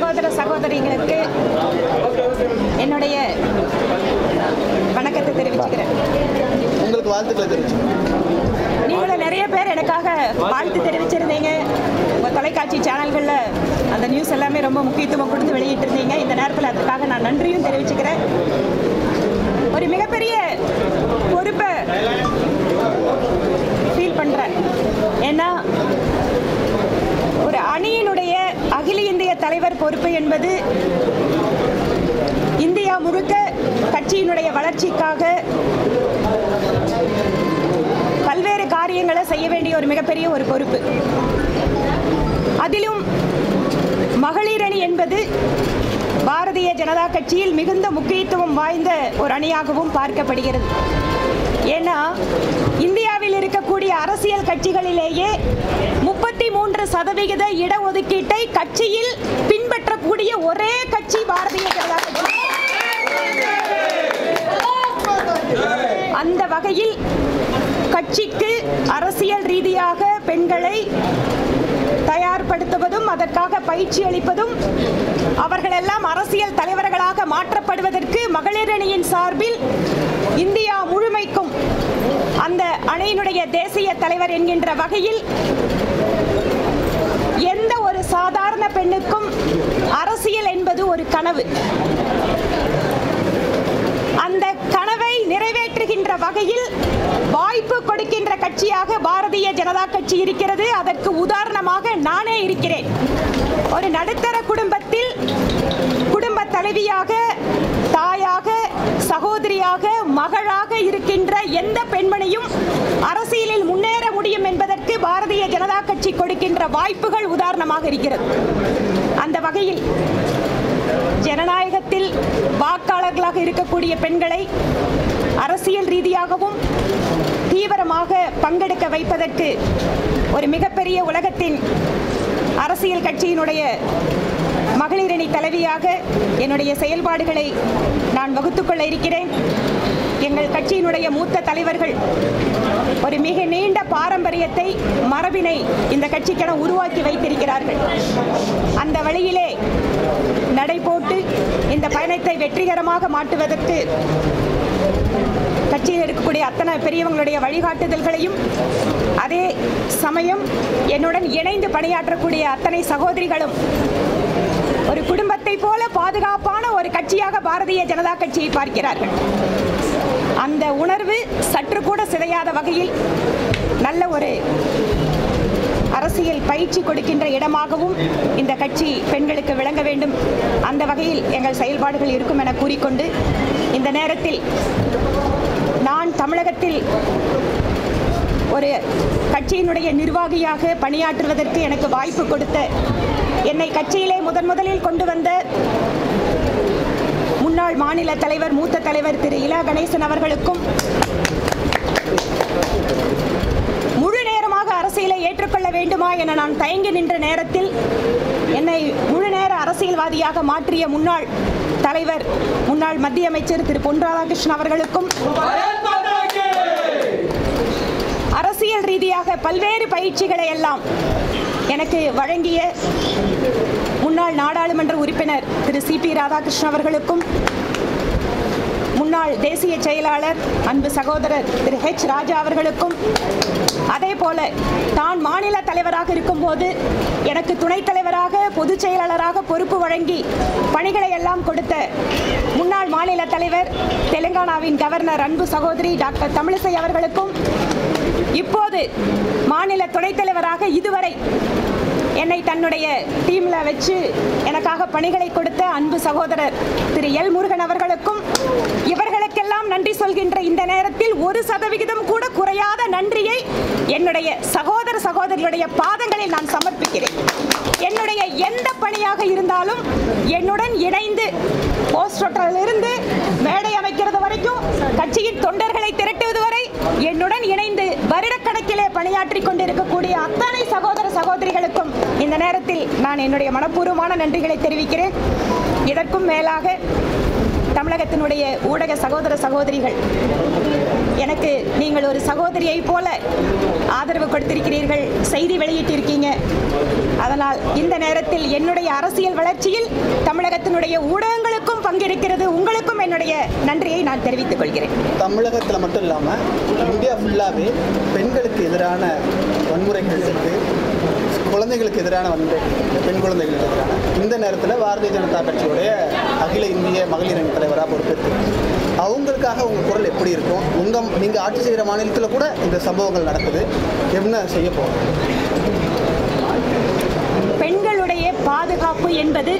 சகோதர சகோதரிகளுக்கு என்னுடைய வணக்கத்தை தெரிவிச்சுக்கிறேன் உங்களுக்கு வாழ்த்துக்களை தெரிவிச்சு நீங்களும் நிறைய பேர் எனக்காக வாழ்த்து தெரிவிச்சிருந்தீங்க உங்கள் தொலைக்காட்சி சேனல்களில் அந்த நியூஸ் எல்லாமே ரொம்ப முக்கியத்துவம் கொடுத்து வெளியிட்டிருந்தீங்க இந்த நேரத்தில் அதுக்காக நான் நன்றியும் தெரிவிச்சுக்கிறேன் ஒரு மிகப்பெரிய பொறுப்பை ஃபீல் பண்ணுறேன் ஏன்னா ஒரு அணியினுடைய அகில இந்திய தலைவர் பொறுப்பு என்பது இந்தியா முழுக்க கட்சியினுடைய வளர்ச்சிக்காக பல்வேறு காரியங்களை செய்ய வேண்டிய ஒரு மிகப்பெரிய ஒரு பொறுப்பு அதிலும் மகளிர் அணி என்பது பாரதிய ஜனதா கட்சியில் மிகுந்த முக்கியத்துவம் வாய்ந்த ஒரு அணியாகவும் பார்க்கப்படுகிறது ஏன்னா இந்தியாவில் இருக்கக்கூடிய அரசியல் கட்சிகளிலேயே முப்பத்தி மூன்று சதவிகித இடஒதுக்கீட்டை கட்சியில் பின்பற்றக்கூடிய ஒரே கட்சி பாரதிய ஜனதா கட்சி அந்த வகையில் கட்சிக்கு அரசியல் ரீதியாக பெண்களை தயார்படுத்துவதும் அதற்காக பயிற்சி அளிப்பதும் அவர்களெல்லாம் அரசியல் தலைவர்களாக மாற்றப்படுவதற்கு மகளிர் அணியின் சார்பில் இந்தியா முழுமைக்கும் அந்த அணியினுடைய தேசிய தலைவர் என்கின்ற வகையில் எந்த ஒரு சாதாரண பெண்ணுக்கும் அரசியல் என்பது ஒரு கனவு அந்த கனவை நிறைவேற்றுகின்ற வகையில் வாய்ப்பு கொடுக்கின்ற கட்சியாக பாரதிய ஜனதா கட்சி இருக்கிறது அதற்கு உதாரணமாக நானே இருக்கிறேன் ஒரு நடுத்தர குடும்பத்தில் குடும்ப தலைவியாக தாயாக சகோதரியாக மகளாக இருக்கின்ற எந்த பெண்மணியும் அரசியலில் முன்னேற முடியும் என்பதற்கு பாரதிய ஜனதா கட்சி கொடுக்கின்ற வாய்ப்புகள் உதாரணமாக இருக்கிறது அந்த வகையில் ஜனநாயகத்தில் வாக்காளர்களாக இருக்கக்கூடிய பெண்களை அரசியல் ரீதியாகவும் தீவிரமாக பங்கெடுக்க வைப்பதற்கு ஒரு மிகப்பெரிய உலகத்தின் அரசியல் கட்சியினுடைய மகளிரணி தலைவியாக என்னுடைய செயல்பாடுகளை நான் வகுத்துக்கொள்ள இருக்கிறேன் எங்கள் கட்சியினுடைய மூத்த தலைவர்கள் ஒரு மிக நீண்ட பாரம்பரியத்தை மரபினை இந்த கட்சிக்கென உருவாக்கி வைத்திருக்கிறார்கள் அந்த வழியிலே நடை போட்டு இந்த பயணத்தை வெற்றிகரமாக மாற்றுவதற்கு கட்சியில் இருக்கக்கூடிய அத்தனை பெரியவங்களுடைய வழிகாட்டுதல்களையும் அதே சமயம் என்னுடன் இணைந்து பணியாற்றக்கூடிய அத்தனை சகோதரிகளும் ஒரு குடும்பத்தை போல பாதுகாப்பான ஒரு கட்சியாக பாரதிய ஜனதா கட்சியை பார்க்கிறார்கள் அந்த உணர்வு சற்று கூட சிதையாத வகையில் நல்ல ஒரு அரசியல் பயிற்சி கொடுக்கின்ற இடமாகவும் இந்த கட்சி பெண்களுக்கு விளங்க வேண்டும் அந்த வகையில் எங்கள் செயல்பாடுகள் இருக்கும் என கூறிக்கொண்டு இந்த நேரத்தில் நான் தமிழகத்தில் ஒரு கட்சியினுடைய நிர்வாகியாக பணியாற்றுவதற்கு எனக்கு வாய்ப்பு கொடுத்த என்னை கட்சியிலே முதன் முதலில் கொண்டு வந்த முன்னாள் மாநில தலைவர் மூத்த தலைவர் திரு இலா கணேசன் அவர்களுக்கும் முழு நேரமாக அரசியலை ஏற்றுக்கொள்ள வேண்டுமா என நான் தயங்கி நின்ற நேரத்தில் என்னை முழு நேர அரசியல்வாதியாக மாற்றிய முன்னாள் தலைவர் முன்னாள் மத்திய அமைச்சர் திரு பொன் ராதாகிருஷ்ணன் அவர்களுக்கும் அரசியல் ரீதியாக பல்வேறு பயிற்சிகளை எல்லாம் எனக்கு வழங்கிய முன்னாள் நாடாளுமன்ற உறுப்பினர் திரு சி பி ராதாகிருஷ்ணன் அவர்களுக்கும் முன்னாள் தேசிய செயலாளர் அன்பு சகோதரர் திரு ஹெச் ராஜா அவர்களுக்கும் அதே போல தான் மாநில தலைவராக இருக்கும்போது எனக்கு துணைத் தலைவராக பொதுச் செயலாளராக பொறுப்பு வழங்கி பணிகளை எல்லாம் கொடுத்த முன்னாள் மாநில தலைவர் தெலுங்கானாவின் கவர்னர் அன்பு சகோதரி டாக்டர் தமிழிசை அவர்களுக்கும் இப்போது மாநில துணைத் தலைவராக இதுவரை என்னை தன்னுடைய டீம்ல வச்சு எனக்காக பணிகளை கொடுத்த அன்பு சகோதரர் திரு எல் முருகன் அவர்களுக்கும் இவர்களுக்கெல்லாம் நன்றி சொல்கின்ற இந்த நேரத்தில் ஒரு சதவிகிதம் கூட குறையாத நன்றியை என்னுடைய சகோதர சகோதரியுடைய பாதங்களில் நான் சமர்ப்பிக்கிறேன் என்னுடைய எந்த பணியாக இருந்தாலும் என்னுடன் இணைந்து போஸ்டரிலிருந்து மேடை அமைக்கிறது வரைக்கும் கட்சியின் தொண்டர்களை திரட்டுவது வரை என்னுடன் இணைந்து வருடக்கணக்கிலே பணியாற்றி கொண்டிருக்கக்கூடிய அத்தனை சகோதர சகோதரிகளுக்கும் இந்த நேரத்தில் நான் என்னுடைய மனப்பூர்வமான நன்றிகளை தெரிவிக்கிறேன் இதற்கும் மேலாக தமிழகத்தினுடைய ஊடக சகோதர சகோதரிகள் எனக்கு நீங்கள் ஒரு சகோதரியை போல ஆதரவு கொடுத்திருக்கிறீர்கள் செய்தி வெளியிட்டிருக்கீங்க அதனால் இந்த நேரத்தில் என்னுடைய அரசியல் வளர்ச்சியில் தமிழகத்தினுடைய ஊடகங்களுக்கும் பங்கிருக்கிறது உங்களுக்கும் என்னுடைய நன்றியை நான் தெரிவித்துக் கொள்கிறேன் தமிழகத்தில் மட்டும் இல்லாமல் இந்தியா ஃபுல்லாகவே பெண்களுக்கு எதிரான வன்முறைகள் இருக்குது குழந்தைகளுக்கு எதிரான வன்முறை பெண் குழந்தைகளுக்கு எதிரான இந்த நேரத்தில் பாரதிய ஜனதா கட்சியுடைய அகில இந்திய மகளிர் அணி தலைவராக பொறுப்பேற்று அவங்களுக்காக உங்கள் குரல் எப்படி இருக்கும் உங்கள் நீங்கள் ஆட்சி செய்கிற மாநிலத்தில் கூட இந்த சம்பவங்கள் நடக்குது என்ன செய்ய போகிறோம் பெண்களுடைய பாதுகாப்பு என்பது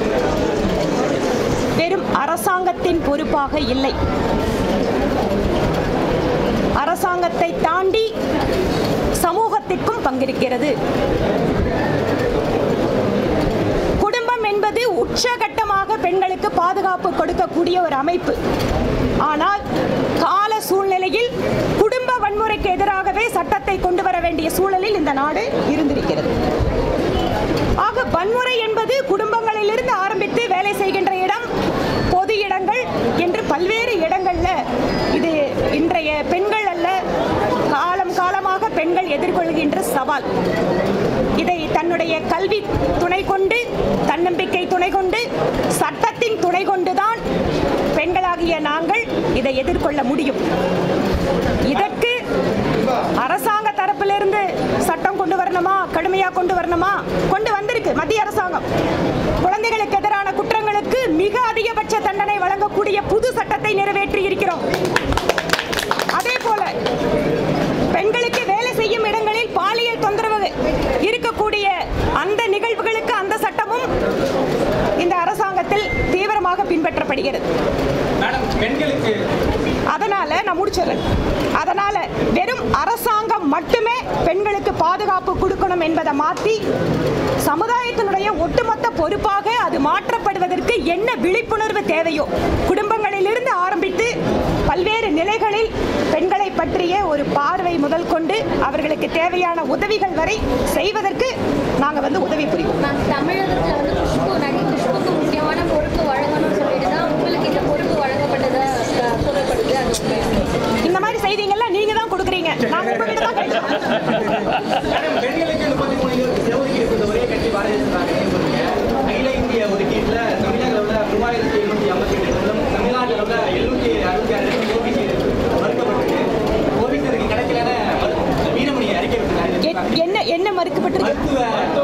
வெறும் அரசாங்கத்தின் பொறுப்பாக இல்லை அரசாங்கத்தை தாண்டி சமூகத்திற்கும் பங்கிருக்கிறது குடும்பம் என்பது உச்சகட்டமாக பெண்களுக்கு பாதுகாப்பு கொடுக்கக்கூடிய ஒரு அமைப்பு ஆனால் கால சூழ்நிலையில் குடும்ப வன்முறைக்கு எதிராகவே சட்டத்தை கொண்டு வர வேண்டிய சூழலில் இந்த நாடு இருந்திருக்கிறது ஆக வன்முறை என்பது குடும்பங்களிலிருந்து ஆரம்பித்து வேலை செய்கின்ற இடம் பொது இடங்கள் என்று பல்வேறு இடங்கள்ல இது இன்றைய பெண்கள் அல்ல காலம் காலமாக பெண்கள் எதிர்கொள்கின்ற சவால் இதை தன்னுடைய கல்வி துணை கொண்டு தன்னம்பிக்கை துணை கொண்டு சட்டத்தின் துணை கொண்டுதான் பெண்களாகிய நாங்கள் இதை எதிர்கொள்ள முடியும் இதற்கு அரசாங்க தரப்பிலிருந்து சட்டம் கொண்டு வரணுமா கடுமையா கொண்டு வரணுமா கொண்டு வந்திருக்கு மத்திய அரசாங்கம் குழந்தைகளுக்கு எதிரான குற்றங்களுக்கு மிக அதிகபட்ச தண்டனை வழங்கக்கூடிய புது சட்டத்தை நிறைவேற்றி இருக்கிறோம் அதே போல பெண்களுக்கு வேலை செய்யும் இடங்களில் பாலியல் தொந்தரவு இருக்கக்கூடிய அந்த நிகழ்வுகளுக்கு அந்த சட்டமும் இந்த அரசாங்கத்தில் தீவிரமாக பின்பற்றப்படுகிறது மேடம் பெண்களுக்கு அதனால நான் முடிச்சிடுறேன் அதனால வெறும் அரசாங்கம் மட்டுமே பெண்களுக்கு பாதுகாப்பு கொடுக்கணும் என்பதை மாற்றி சமுதாயத்தினுடைய ஒட்டுமொத்த பொறுப்பாக அது மாற்றப்படுவதற்கு என்ன விழிப்புணர்வு தேவையோ குடும்பங்களிலிருந்து ஆரம்பித்து பல்வேறு நிலைகளில் பெண்களை பற்றிய ஒரு பார்வை முதல் கொண்டு அவர்களுக்கு தேவையான உதவிகள் வரை செய்வதற்கு நாங்கள் வந்து உதவி புரிவோம் மேம் தமிழகத்துல வந்து குஷ்பு நடிகை குஷ்புக்கு முக்கியமான பொறுப்பு வழங்கணும்னு சொல்லிட்டு தான் உங்களுக்கு இந்த பொறுப்பு வழங்கப்பட்டதா அஹ், சொல்லப்படுது அது உண்மையா? இந்த மாதிரி செய்திங்கெல்லாம் நீங்க தான் கொடுக்குறீங்க நாங்க உங்ககிட்ட தான் கேட்கிறோம் மேடம் பெண்களுக்கு முப்பத்தி மூணு இடஒதுக்கீடு கொடுத்த ஒரே கட்சி பாரதிய ஜனதா கட்சி சொல்றீங்க அகில இந்திய ஒதுக்கீட்டுல தமிழக அளவில் மூவாயிரத்தி எழுநூத்தி ஐம்பத்தி எட்டு இடங்களும் தமிழ்நாட்டு அளவில் எழுநூத்தி அறுபத்தி ஆறு இடங்களும் ஓபிசி மறுக்கப்பட்டிருக்கு ஓபிசி இதுக்கு கிடைக்கலன்னு வீரமணி அறிக்கை விட்டுருக்காரு எ- என்ன என்ன மறுக்கப்பட்டிருக்கு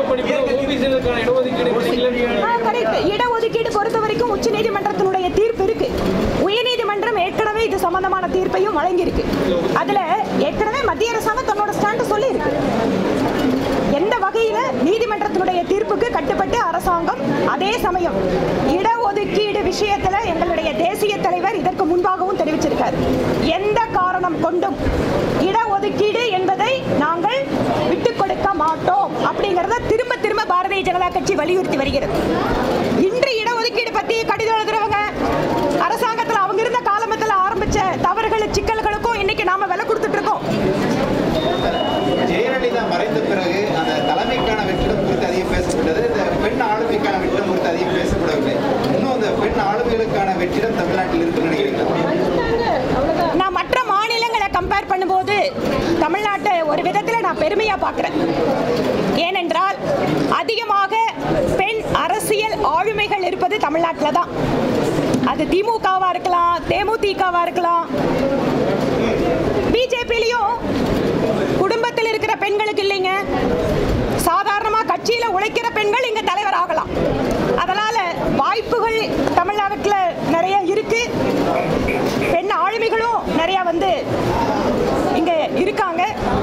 ஆ, correct. இடஒதுக்கீடு பொறுத்த வரைக்கும் உச்சநீதிமன்றத்தினுடைய தீர்ப்பு இருக்கு உயர்நீதிமன்றம் ஏற்கனவே இது சம்பந்தமான தீர்ப்பையும் வழங்கியிருக்கு அதுல ஏற்கனவே மத்திய அரசாங்கம் தன்னோட ஸ்டாண்ட் சொல்லி இருக்கு எந்த வகையில நீதிமன்றத்தினுடைய தீர்ப்புக்கு கட்டுப்பட்டு அரசாங்கம் அதே சமயம் இடஒதுக்கீடு விஷயத்துல எங்களுடைய தேசிய தலைவர் இதற்கு முன்பாகவும் தெரிவிச்சிருக்கார் எந்த காரணம் கொண்டும் இடஒதுக்கீடு என்பதை நாங்கள் விட்டுக் கொடுக்க மாட்டோம் அப்படிங்கறத திரும்ப திரும்ப பாரதிய ஜனதா கட்சி வலியுறுத்தி வருகிறது இன்று இடஒதுக்கீடு பத்தி கடிதம் எழுதுறவங்க அரசாங்கத்துல அவங்க இருந்த காலமத்துல ஆரம்பிச்ச தவறுகள் சிக்கல்களுக்கும் இன்னைக்கு நாம விலை கொடுத்துட்டு இருக்கோம் ஜெயலலிதா மறைந்த பிறகு அந்த தலைமைக்கான வெற்றிடம் குறித்து அதிகம் பேசப்பட்டது இந்த பெண் ஆளுமைக்கான வெற்றிடம் குறித்து அதிகம் பேசப்படவில்லை இன்னும் அந்த பெண் ஆளுமைகளுக்கான வெற்றிடம் தமிழ்நாட்டில் இருக்குன்னு நினைக்கிறீங்களா நான் மற்ற மாநிலங்களை கம்பேர் பண்ணும்போது தமிழ்நாட்டை ஒரு விதத்தில் நான் பெருமையா பார்க்கிறேன் ஏனென்றால் அதிகமாக பெண் அரசியல் ஆளுமைகள் இருப்பது தமிழ்நாட்டில் தான் அது திமுகவா இருக்கலாம் தேமுதிகவா இருக்கலாம் பிஜேபிலையும் குடும்பத்தில் இருக்கிற பெண்களுக்கு இல்லைங்க சாதாரணமா கட்சியில உழைக்கிற பெண்கள் இங்க தலைவர் ஆகலாம் அதனால வாய்ப்புகள் தமிழ்நாட்டுல நிறைய இருக்கு பெண் ஆளுமைகளும் நிறைய வந்து இங்க இருக்காங்க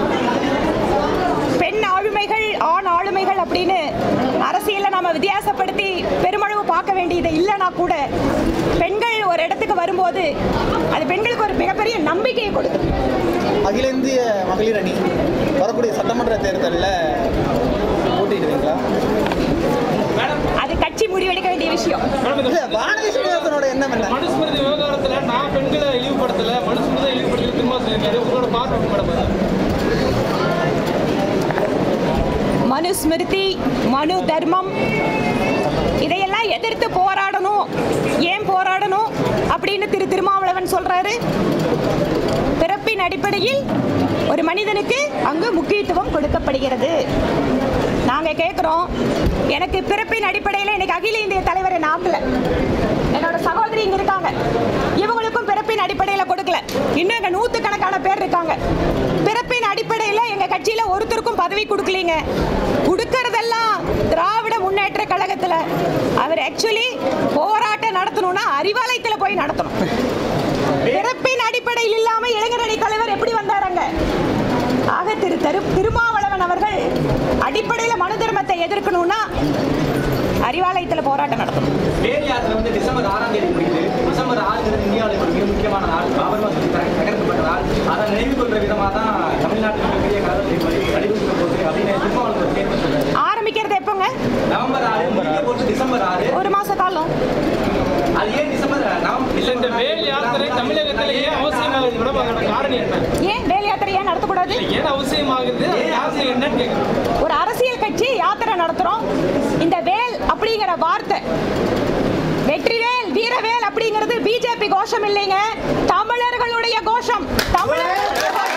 பெண் ஆளுமைகள் ஆண் ஆளுமைகள் அப்படின்னு அரசியல்ல நாம வித்தியாசப்படுத்தி பெருமளவு பார்க்க வேண்டியது இல்லைன்னா கூட பெண்கள் ஒரு இடத்துக்கு வரும்போது அது பெண்களுக்கு ஒரு மிகப்பெரிய நம்பிக்கையை கொடுக்கும் அகில இந்திய மகளிர் அணி வரக்கூடிய சட்டமன்ற தேர்தலில் போட்டிடுவீங்களா மேடம் அது கட்சி முடிவெடுக்க வேண்டிய விஷயம் இல்ல வானதி ஸ்ரீனிவாசனோட எண்ணம் என்ன மனுஸ்மிருதி விவகாரத்துல நான் பெண்களை இழிவுபடுத்தல மனுஸ்மிருதி இழிவுபடுத்தி திரும்ப சொல்லியிருக்காரு உங்களோட பார்வை மேடம் அது மனுஸ்மிருதி மனு தர்மம் இதையெல்லாம் எதிர்த்து போராடணும் ஏன் போராடணும் அப்படின்னு திரு திருமாவளவன் சொல்றாரு பிறப்பின் அடிப்படையில் ஒரு மனிதனுக்கு அங்கு முக்கியத்துவம் கொடுக்கப்படுகிறது நாங்க கேட்கிறோம் எனக்கு பிறப்பின் அடிப்படையில் இன்னைக்கு அகில இந்திய தலைவரை நாக்கல என்னோட சகோதரி இங்க இருக்காங்க இவங்களுக்கும் பிறப்பின் அடிப்படையில் கொடுக்கல இன்னும் எங்க நூத்துக்கணக்கான பேர் இருக்காங்க பிறப்பின் அடிப்படையில் எங்க கட்சியில ஒருத்தருக்கும் பதவி கொடுக்கலீங்க கொடுக்கறதெல்லாம் திராவிட முன்னேற்ற கழகத்துல அவர் ஆக்சுவலி போராட்டம் நடத்தணும்னா அறிவாலயத்துல போய் நடத்தணும் பிறப்பின் அடிப்படையில் இல்லாம இளைஞரணி தலைவர் எப்படி வந்தாருங்க ஆக திரு திரு திருமாவளவன் அவர்கள் அடிப்படையில மனு தர்மத்தை எதிர்க்கணும்னா அறிவாலயத்துல போராட்டம் நடத்தணும் வேல் யாத்திரை வந்து டிசம்பர் ஆறாம் தேதி முடியுது டிசம்பர் ஆறுங்கிறது இந்தியாவில் ஒரு மிக முக்கியமான நாள் பாபர் மசூதி தக- தகர்க்கப்பட்ட நாள் அதை நினைவு கொள்ற விதமாக தான் தமிழ்நாட்டில் மிகப்பெரிய கலவரத்தை வடிவமைக்க போகுது அப்படின்னு திருமாவளவன் ஒரு ஸ்டேட்மெண்ட் சொல்றாரு ஆரம்பிக்கிறது எப்போங்க நவம்பர் ஆறு முடிக்க போட்டு டிசம்பர் ஆறு ஒரு மாச காலம் அது ஏன் டிசம்பர் நவம்பர் இல்ல இந்த வேல் யாத்திரை தமிழகத்துல ஏன் அவசியமாகுது மேடம் அதோட காரணம் என்ன ஏன் வேல் யாத்திரை ஏன் நடத்தக்கூடாது ஏன் அவசியமாகுது அது யாத்திரை என்னன்னு கேட்குறேன் ஒரு அரசியல் கட்சி யாத்திரை நடத்துறோம் இந்த வேல் அப்படிங்கிற வார்த்தை வெற்றிவேல் வீரவேல் அப்படிங்கிறது பிஜேபி கோஷம் இல்லைங்க தமிழர்களுடைய கோஷம் தமிழர்கள்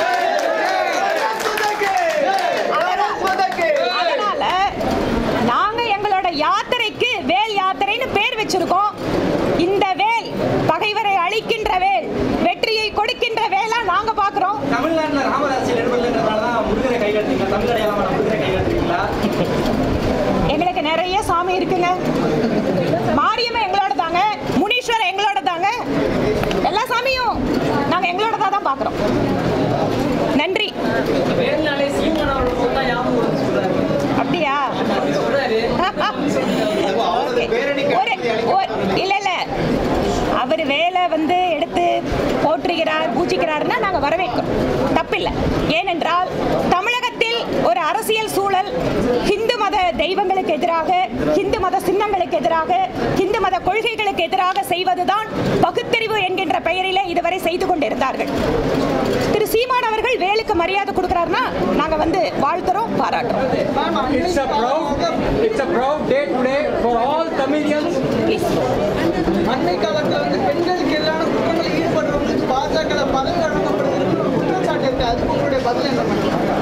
அதனால நாங்க எங்களோட யாத்திரைக்கு வேல் யாத்திரைன்னு பேர் வச்சிருக்கோம் இந்த வேல் பகைவரை அழிக்கின்ற வேல் வெற்றியை கொடுக்கின்ற வேலா நாங்க பாக்குறோம் தமிழ்நாட்டில் ராமர் அரசியல் எடுபடலைன்றதால தான் முருகரை கைகட்டுறீங்களா தமிழ் அடையாளமான முருகரை கைகட்டுறீங்களா எங்களுக்கு நிறைய சாமி இருக்குங்க மாரியம்மன் எங்களோட தாங்க முனீஸ்வரர் எங்களோட தாங்க எல்லா சாமியும் நாங்க எங்களோட தான் பாக்குறோம் நன்றி வேல்னாலே சீமான் அவர்கள் தான் ஞாபகம் வருது சொல்றாரு அப்படியா சொல்றாரு அவரது பேரணி ஒரு ஒரு- இல்ல இல்ல அவர் வேலை வந்து எடுத்து போற்றுகிறார் பூஜிக்கிறார்னா நாங்க வரவேற்கிறோம் தப்பில்லை ஏனென்றால் தமிழகத்தில் ஒரு அரசியல் சூழல் ஹிந்து மத தெய்வங்களுக்கு எதிராக ஹிந்து மத சின்னங்களுக்கு எதிராக ஹிந்து மத கொள்கைகளுக்கு எதிராக செய்வதுதான் பகுத்தறிவு என்கின்ற பெயரிலே இதுவரை செய்து கொண்டிருந்தார்கள் திரு சீமான் அவர்கள் வேலுக்கு மரியாதை கொடுக்கிறாருன்னா நாங்க வந்து வாழ்த்துறோம் பாராட்டுறோம் It's a proud, it's a proud day today for all Tamilians. Please. அன்னை காலத்துல வந்து பெண்களுக்கு எதிரான குற்றங்களில் ஈடுபடுறவங்களுக்கு பாஜக பதவி வழங்கப்படுது குற்றச்சாட்டு இருக்கு அதுக்கு உங்களுடைய பதில் என்ன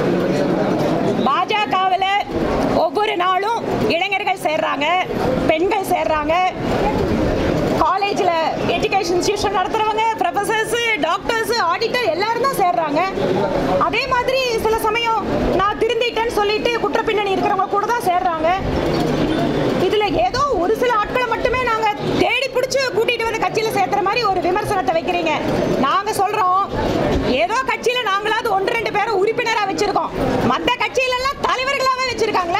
பாஜகவில் ஒவ்வொரு நாளும் இளைஞர்கள் சேர்றாங்க பெண்கள் சேர்றாங்க காலேஜில் எஜுகேஷன் இன்ஸ்டியூஷன் நடத்துகிறவங்க ப்ரொஃபசர்ஸு டாக்டர்ஸு ஆடிட்டர் எல்லாரும் தான் சேர்றாங்க அதே மாதிரி சில சமயம் நான் திருந்திட்டேன்னு சொல்லிட்டு குற்ற பின்னணி இருக்கிறவங்க கூட தான் சேர்றாங்க இதில் ஏதோ ஒரு சில ஆட்களை மட்டுமே நாங்கள் தேடி பிடிச்சி கூட்டிகிட்டு வந்து கட்சியில் சேர்த்துற மாதிரி ஒரு விமர்சனத்தை வைக்கிறீங்க நாங்கள் சொல்கிறோம் ஏதோ கட்சியில் நாங்களாவது ஒன்று ரெண்டு பேரை உறுப்பினராக வச்சுருக்கோம் மற்ற கட்சியிலெல்லாம் தலைவர்களாகவே வச்சுருக்காங்களே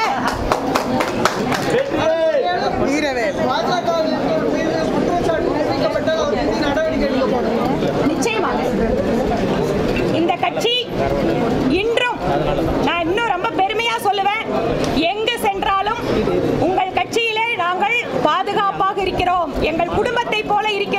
பாஜக மீது குற்றச்சாட்டு முன்வைக்கப்பட்டால் அவர் மீது நடவடிக்கை எடுக்கப்படும் நிச்சயமாக இந்த கட்சி இன்றும் நான் இன்னும் ரொம்ப பெருமையா சொல்லுவேன் எங்கு சென்றாலும் உங்கள் கட்சியிலே நாங்கள் பாதுகாப்பாக இருக்கிறோம் எங்கள் குடும்பத்தை போல இருக்கிறோம்